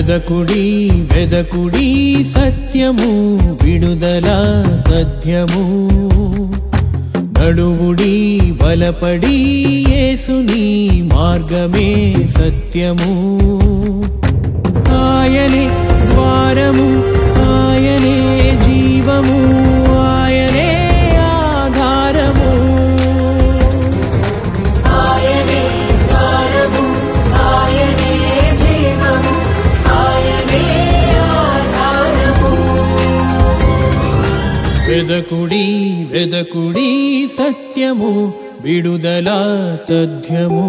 వెదకుడి వెదకుడి సత్యము విడుదల తథ్యము నడువుడి బలపడి యేసుని మార్గమే సత్యము ఆయనే ద్వారము ఆయనే జీవము ఆయనే ఆధారము ఆయనే ద్వారము ఆయనే జీవము ఆయనే ఆధారము వెదకుడి వెదకుడి సత్యము విడుదల తథ్యము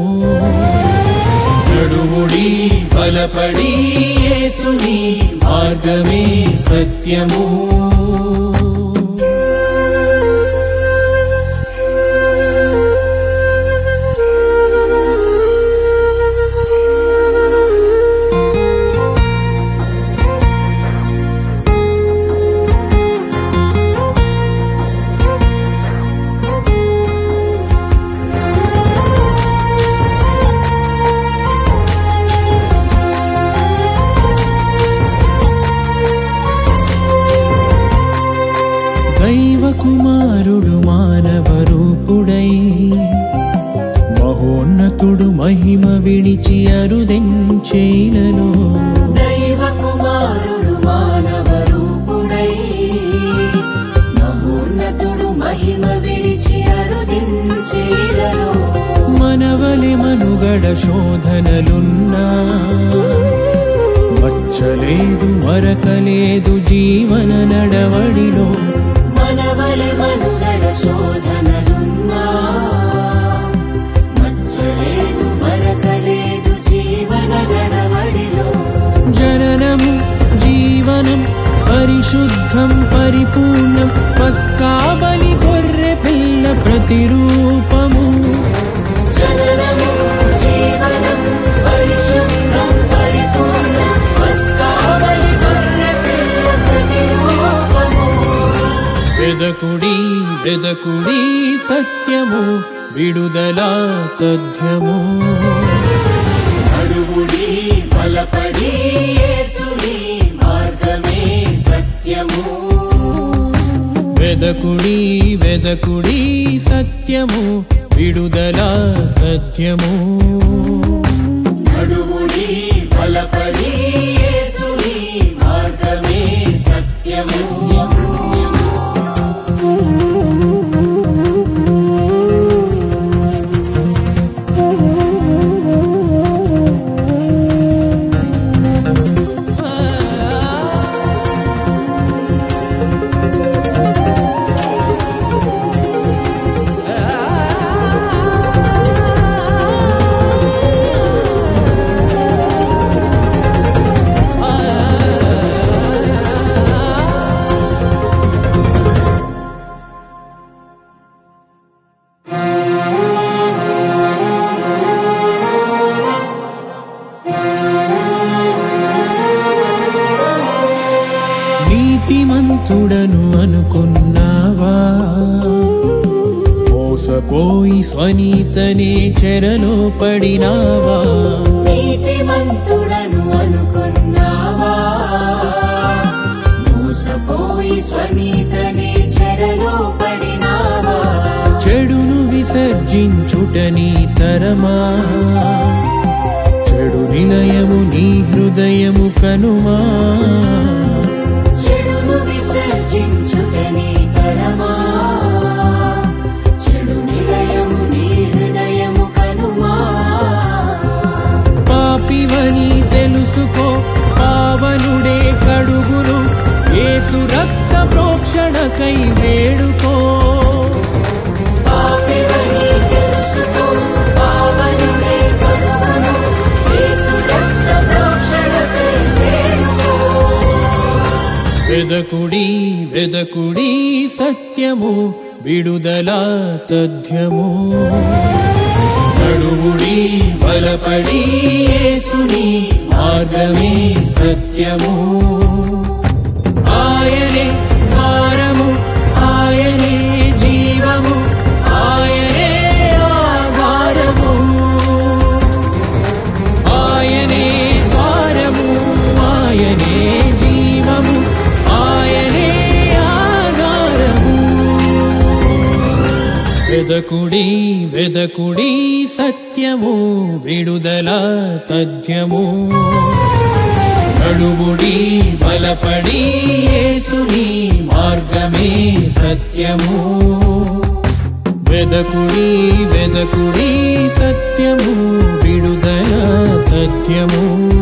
నడువుడి బలపడి యేసుని మార్గమే సత్యము దైవ కుమారుడు మానవ రూపుడై మహోన్నతుడు మహిమ విడిచి అరుదెంచేలలో దైవ కుమారుడు మానవ రూపుడై మహోన్నతుడు మహిమ విడిచి అరుదించేలలో మనవలి మనుగడ శోధనలున్నా మచ్చలేదు మరకలేదు జీవన నడవడిలో మనవలె మనుగడ శోధనలున్నా మచ్చలేదు మరకలేదు జీవన గడవడిలో జననము జీవనం పరిశుద్ధం పరిపూర్ణం పస్కాబలి గొర్రె పిల్ల ప్రతిరూపము జననము జీవనం పరిశుద్ధం పరిపూర్ణం పస్కావలి గొర్రె పిల్ల ప్రతిరూపము వెదకుడి వెదకుడి సత్యము విడుదల తథ్యము నడువుడి బలపడి యేసుని మార్గమే సత్యము వెదకుడి వెదకుడి సత్యము విడుదల తథ్యము నడువుడి బలపడి యేసుని మార్గమే సత్యము నీతిమంతుడను అనుకున్నావా మోసపోయి స్వనీతనే చెరలో పడినావా నీతిమంతుడను అనుకున్నావా మోసపోయి స్వనీతనే చెరలో పడినావా చెడును విసర్జించుట నీ తరమా చెడు నిలయము నీ హృదయము కనుమా చెడును విసర్జించుటని తరమా చెడు నిలయము నీ హృదయము కనుమా పాపివని తెలుసుకో పావనుడే కడుగును ఏసు రక్త ప్రోక్షణకై వేడుకో పాపివని తెలుసుకో పావనుడే కడుగును యేసు రక్త ప్రోక్షణకై వేడుకో వెదకుడి వెదకుడి సత్యము విడుదల తథ్యము నడువుడి బలపడి యేసుని మార్గమే సత్యము ఆయనే ద్వారము ఆయనే జీవము ఆయనే ఆధారము ఆయనే ద్వారము వెదకుడి వెదకుడి సత్యము విడుదల తథ్యము నడువుడి బలపడి యేసుని మార్గమే సత్యము వెదకుడి వెదకుడి సత్యము విడుదల తథ్యము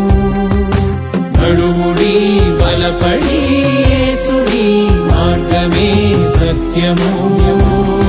నడువుడి బలపడి యేసుని మార్గమే సత్యము